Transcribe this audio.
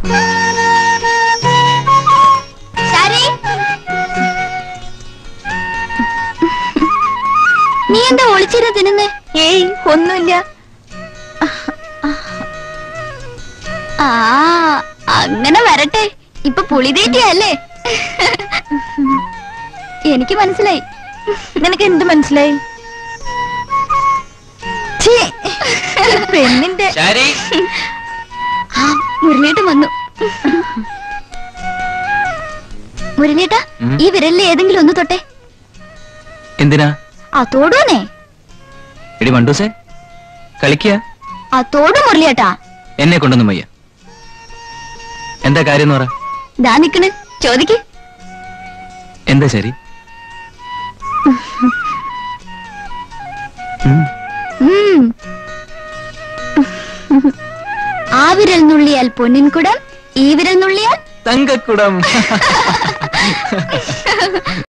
ശാരി നീ എന്താ ഒളിച്ചിരുന്ന് തിന്നുന്നേ ഏയ് ഒന്നുമില്ല ആ അങ്ങനെ വരട്ടെ ഇപ്പൊ പുളിതേറ്റിയല്ലേ എനിക്ക് മനസ്സിലായി നിനക്ക് എന്ത് മനസ്സിലായി ഛീ, ഈ പെണ്ണിന്റെ ശാരി ആ മുരളിയേട്ടൻ വന്നു മുരളിയേട്ടാ ഉം. ഈ വിരലിൽ ഏതെങ്കിലും ഒന്ന് തൊട്ടെ എന്തിനാ ആ തോടൂന്നേ എടി മണ്ടൂസേ കളിക്കുക ആ തോടു മുരളിയേട്ടാ എന്നെ കൊണ്ടൊന്നും വയ്യ എന്താ കാര്യം എന്ന് പറ ദാ നിക്കണ് ചോദിക്ക് എന്താ ശരി ഉം. ഉം. ആ വിരൽ നുള്ളിയാൽ പൊന്നിൻ കുടം ഈ വിരൽ നുള്ളിയാൽ തങ്കക്കുടം